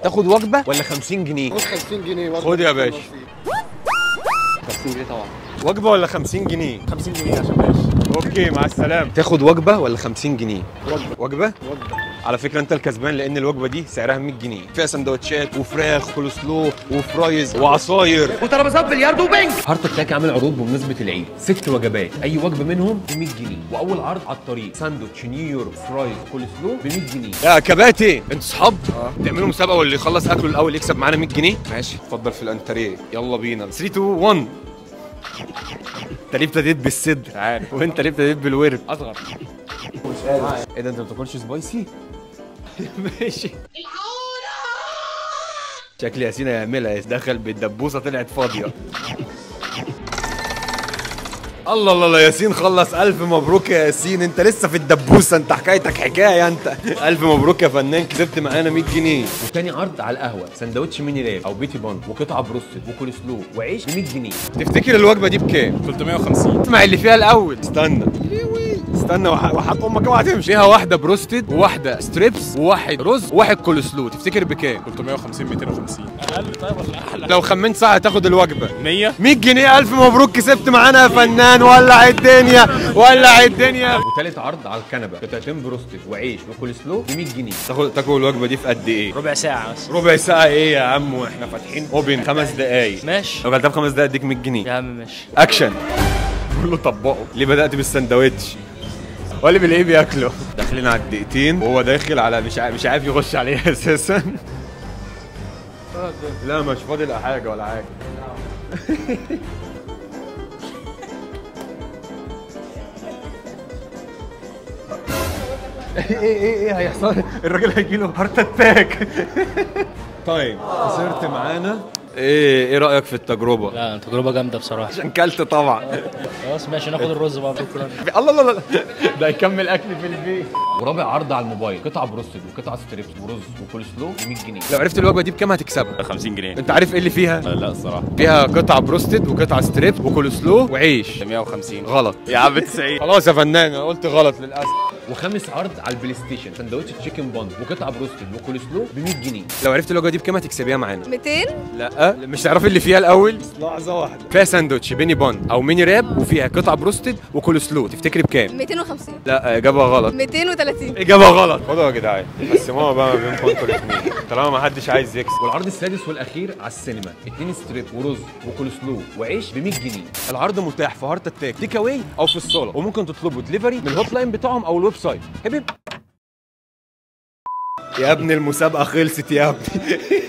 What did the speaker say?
تاخد وجبه ولا 50 جنيه خد 50 جنيه برضه. خد يا باشا 50 جنيه طبعا وجبه ولا 50 جنيه 50 جنيه عشان ماشي اوكي مع السلامه تاخد وجبه ولا 50 جنيه وجبه وجبه وجبه على فكره انت الكسبان لان الوجبه دي سعرها 100 جنيه فيها سندوتشات وفراخ كول سلو وفرايز وعصاير وترابيزات بلياردو وبنج هارت اتاك عامل عروض بمناسبه العيد ست وجبات اي وجبه منهم ب 100 جنيه واول عرض على الطريق ساندوتش نيويورك فرايز كول سلو ب 100 جنيه يا كباتن انتوا صحاب تعملوا مسابقه واللي يخلص اكله الاول يكسب معانا 100 جنيه ماشي اتفضل في الانتريه يلا بينا 3 2 1 انت ليه ابتديت بالصدر عارف وانت ليه ابتديت بالورد اصغر ايه ده انت ما بتاكلش سبايسي ماشي شكل ياسين هيعملها دخل بالدبوسه طلعت فاضيه الله الله الله ياسين خلص الف مبروك يا ياسين انت لسه في الدبوسه انت حكايتك حكايه انت الف مبروك يا فنان كسبت معانا 100 جنيه وتاني عرض على القهوه سندوتش ميني راب او بيتي بان وقطعه بروستد وكول سلو وعيش ب 100 جنيه تفتكر الوجبه دي بكام 350 اسمع اللي فيها الاول استنى استنى وح- وحط امك اوعى تمشي فيها واحده بروستد وواحده ستريبس وواحد رز وواحد كول سلو تفتكر بكام 350 250 اقل طيب ولا اعلى لو خمنت صح هتاخد الوجبه 100 100 جنيه الف مبروك كسبت معانا يا فنان ولع الدنيا ولع الدنيا وثالث عرض على الكنبه قطعتين بروستد وعيش وكول سلو ب 100 جنيه تاخد تاكل الوجبه دي في قد ايه ربع ساعة بس ربع ساعه ايه يا عم واحنا فاتحين اوبن خمس دقايق ماشي لو كلتها في خمس دقايق اديك 100 جنيه يا عم ماشي اكشن كله طبقه ليه بدات بالسندوتش هو اللي بالايه بياكله داخلين على الدقيقتين وهو داخل على مش عارف مش عارف يخش عليه اساسا لا مش فاضل حاجه ولا حاجه ايه ايه ايه ايه هيحصل الراجل هيجي له هارت اتاك طيب خسرت معانا ايه ايه رايك في التجربه لا تجربة جامدة بصراحة عشان كلت طبعا خلاص ماشي ناخد الرز بقى شكرا الله الله الله ده يكمل اكل في البيت ورابع عرض على الموبايل قطعه بروستد وقطعه ستريبس ورز وكول سلو ب 100 جنيه لو عرفت الوجبه دي بكام هتكسبها 50 جنيه انت عارف ايه اللي فيها لا الصراحه فيها قطعه بروستد وقطعه ستريبس وكول سلو وعيش 150 غلط يا عم 90 خلاص يا فنان انا قلت غلط للاسف وخامس عرض على البلاي ستيشن سندوتش تشيكن بان وقطعه بروستد وكول سلو ب 100 جنيه لو عرفت الوجبه دي بكام هتكسبيها معانا 200 لا مش تعرفي اللي فيها الاول لحظه واحده فيها ساندوتش بيني بان او ميني راب وفيها قطع بروستد وكول سلو تفتكري بكام 250 لا اجابه غلط 230 اجابه غلط خدوا يا جدعان قسموها بقى ما بينكم انتوا الاثنين طالما ما حدش عايز يكسب والعرض السادس والاخير على السينما اتنين ستريب ورز وكول سلو وعيش ب 100 جنيه العرض متاح في هارت اتاك تيك اواي او في الصاله وممكن تطلبوا دليفري من الهوت لاين بتاعهم او الويب سايت هبب يا ابني المسابقه خلصت يا ابني